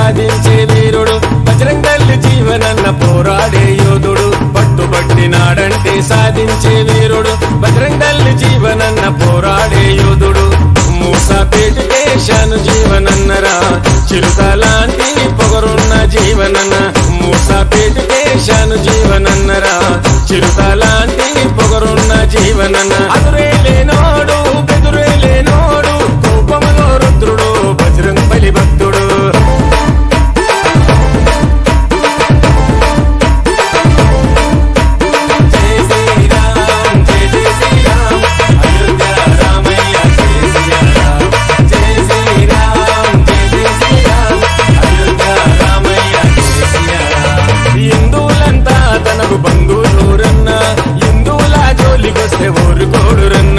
సాధించే వీరుడు బజరంగల్లి జీవనన్న పోరాడే యోధుడు పట్టుబట్టినాడంటే సాధించే వీరుడు బజరంగల్లి జీవనన్న పోరాడే యోధుడు మూసాపేటి దేశాను జీవనన్నరా చిరుత లాంటి పొగరున్న జీవనన్న మూసాపేటి దేశాను జీవనన్నరా చిరుత లాంటి పొగరున్న జీవనన్న అదురే లేనోడు బెదురే లేనోడు కోపములో రుద్రుడు బజరంగ బలి భక్తుడు జై శ్రీరామ్ జై జై శ్రీరామ్ అయోధ్య రామయ్య జై శ్రీరామ్ జై శ్రీరామ్ జై జై శ్రీరామ్ అయోధ్య రామయ్య జై శ్రీరామ్ హిందువులంతా తనకు బంధువులూరన్న హిందువుల జోలికొస్తే ఊరుకోడురన్న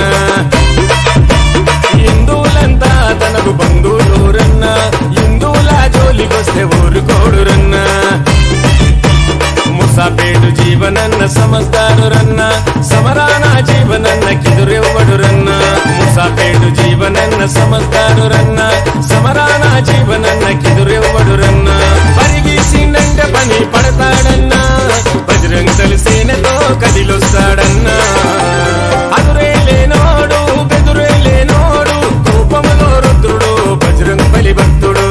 హిందువులంతా తనకు బంధువులూరన్న హిందువుల జోలికొస్తే ఊరుకోడురన్న ముసాపేటు జీవనన్న సమస్తారురన్న సమరాన జీవనన్న కిదురెవ్వడురన్న ముసాపేటు జీవనన్న సమస్తారురన్న సమరాన జీవనన్న కిదురెవ్వడురన్న పరిగీసిండంట పని పడతాడన్నా బజరంగ సేనతో కదిలొస్తాడన్నా అదురే లేనోడు బెదురే లేనోడు కోపములో రుద్రుడు బజరంగ బలి భక్తుడు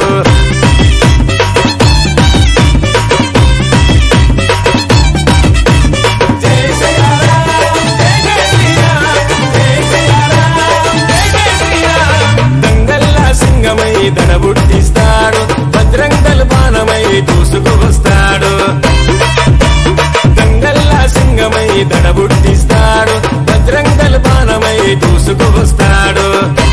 జై శ్రీరామ్ జై జై శ్రీరామ్ జై శ్రీరామ్ జై జై శ్రీరామ్ దంగల్లా సింగమై దడబుట్టిస్తాడు భద్రంగల్ బాణమై దూసుకు వస్తాడు దంగల్లా సింగమై దడబుట్టిస్తాడు భద్రంగల్ బాణమై దూసుకు వస్తాడు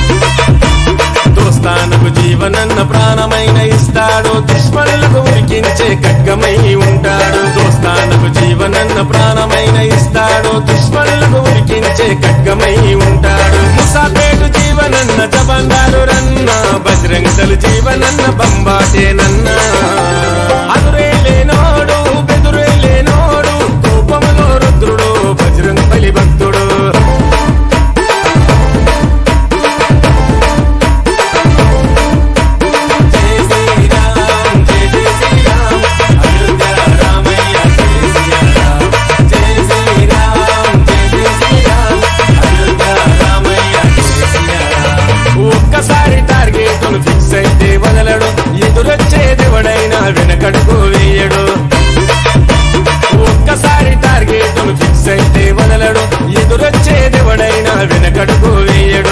దోస్తానకు జీవనన్న ప్రాణమైన ఇస్తాడు దుష్మణులకు ఉరికించే ఖడ్గమై ఉంటాడు దోస్తానకు జీవనన్న ప్రాణమైన ఇస్తాడు దుష్మణులకు ఉరికించే ఖడ్గమై ఉంటాడు ముసాపేటు జీవనన్న జబంగారు రన్న బజరంగలు జీవనన్న బంబాటేనన్న అదురే లేనోడు బెదురే లేనోడు కోపములో రుద్రుడు బజరంగ బలి భక్తుడు జై శ్రీరామ్ జై జై శ్రీరామ్ అయోధ్య రామయ్య జై శ్రీరామ్ జై శ్రీరామ్ జై జై శ్రీరామ్ అయోధ్య రామయ్య జై శ్రీరామ్ ఒక్కసారి టార్గెట్ ఫిక్స్ అయితే వదలడు ఎదురొచ్చేదెవడైనా వెనకడుగు వేయడు ఒక్కసారి టార్గెట్ ఫిక్స్ అయితే వదలడు ఎదురొచ్చేదెవడైనా వెనకడుగు వేయడు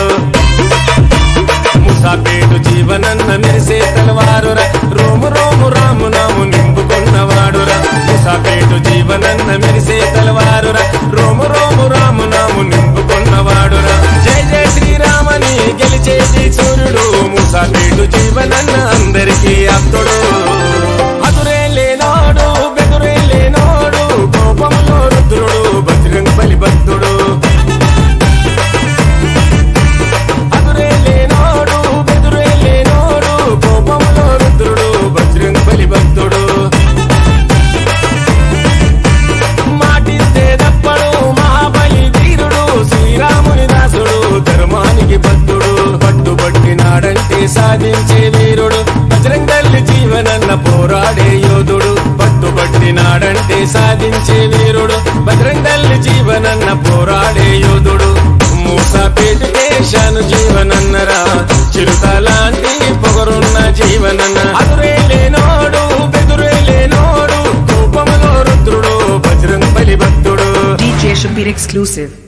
ముసాపేటు జీవనన్న మెరిసే తలవారురా రోము రోము రాము నాము నింపుకున్నవాడురా ముసాపేటు జీవనన్న మెరిసే తలవారురా రోము రోము రాము నాము నింపుకున్నవాడురా జై జై శ్రీరామని గెలిచేది సూర్యుడు ముసాపేటు జీవనన్న అందరికీ అప్తుడు అదురే లేనోడు బెదురే లేనోడు కోపములో రుద్రుడు బజరంగ బలి భక్తుడు అదురే లేనోడు బెదురే లేనోడు కోపములో రుద్రుడు బజరంగ బలి భక్తుడు మాటిస్తే తప్పడు మహాబలి వీరుడు శ్రీరాముని దాసుడు ధర్మానికి భక్తుడు పట్టుబట్టినాడంటే సాధించే వీరుడు బజరంగల్లి జీవనన్న పోరాడే యోధుడు పట్టుబట్టినాడంటే సాధించే వీరుడు బజరంగల్లి జీవనన్న పోరాడే యోధుడు మూసాపేటి దేశాను జీవనన్నరా చిరుత లాంటి పొగరున్న జీవనన్న అదురే లేనోడు బెదురే లేనోడు కోపములో రుద్రుడు బజరంగ బలి భక్తుడు DJ Shabir exclusive.